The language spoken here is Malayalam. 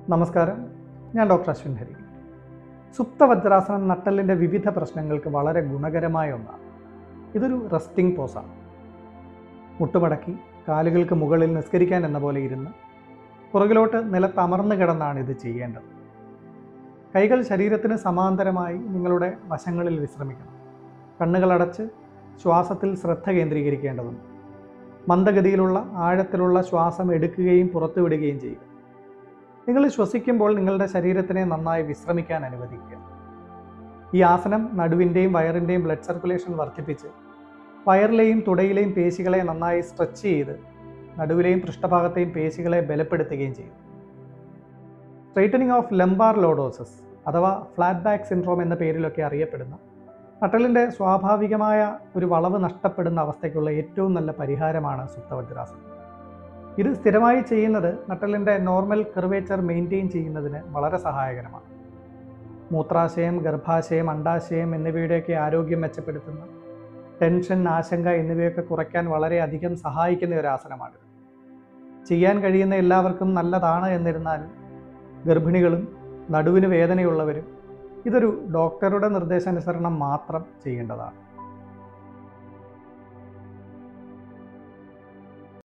നമസ്കാരം ഞാൻ ഡോക്ടർ അശ്വിൻ ഹരി സുപ്തവജ്രാസനം നട്ടലിൻ്റെ വിവിധ പ്രശ്നങ്ങൾക്ക് വളരെ ഗുണകരമായ ഒന്നാണ് ഇതൊരു റെസ്റ്റിംഗ് പോസാണ് മുട്ടുമടക്കി കാലുകൾക്ക് മുകളിൽ നിസ്കരിക്കാൻ എന്ന പോലെ ഇരുന്ന് പുറകിലോട്ട് നിലത്തമർന്നു കിടന്നാണ് ഇത് ചെയ്യേണ്ടത് കൈകൾ ശരീരത്തിന് സമാന്തരമായി നിങ്ങളുടെ വശങ്ങളിൽ വിശ്രമിക്കണം കണ്ണുകളടച്ച് ശ്വാസത്തിൽ ശ്രദ്ധ കേന്ദ്രീകരിക്കേണ്ടതുണ്ട് മന്ദഗതിയിലുള്ള ആഴത്തിലുള്ള ശ്വാസം എടുക്കുകയും പുറത്തുവിടുകയും ചെയ്യുക നിങ്ങൾ ശ്വസിക്കുമ്പോൾ നിങ്ങളുടെ ശരീരത്തിനെ നന്നായി വിശ്രമിക്കാൻ അനുവദിക്കുക ഈ ആസനം നടുവിൻ്റെയും വയറിൻ്റെയും ബ്ലഡ് സർക്കുലേഷൻ വർദ്ധിപ്പിച്ച് വയറിലെയും തുടയിലെയും പേശികളെ നന്നായി സ്ട്രെച്ച് ചെയ്ത് നടുവിലെയും പൃഷ്ഠഭാഗത്തെയും പേശികളെ ബലപ്പെടുത്തുകയും ചെയ്യും സ്ട്രൈറ്റനിങ് ഓഫ് ലംബാർ ലോഡോസസ് അഥവാ ഫ്ലാറ്റ് ബാക്ക് സിൻഡ്രോം എന്ന പേരിലൊക്കെ അറിയപ്പെടുന്ന നട്ടലിൻ്റെ സ്വാഭാവികമായ ഒരു വളവ് നഷ്ടപ്പെടുന്ന അവസ്ഥയ്ക്കുള്ള ഏറ്റവും നല്ല പരിഹാരമാണ് സുപ്തവജ്രാസനം ഇത് സ്ഥിരമായി ചെയ്യുന്നത് നട്ടലിൻ്റെ നോർമൽ കർവേച്ചർ മെയിൻറ്റെയിൻ ചെയ്യുന്നതിന് വളരെ സഹായകരമാണ് മൂത്രാശയം ഗർഭാശയം അണ്ടാശയം എന്നിവയുടെയൊക്കെ ആരോഗ്യം മെച്ചപ്പെടുത്തുന്ന ടെൻഷൻ ആശങ്ക എന്നിവയൊക്കെ കുറയ്ക്കാൻ വളരെയധികം സഹായിക്കുന്ന ഒരു ആസനമാണിത് ചെയ്യാൻ കഴിയുന്ന എല്ലാവർക്കും നല്ലതാണ് എന്നിരുന്നാലും ഗർഭിണികളും നടുവിന് വേദനയുള്ളവരും ഇതൊരു ഡോക്ടറുടെ നിർദ്ദേശാനുസരണം മാത്രം ചെയ്യേണ്ടതാണ്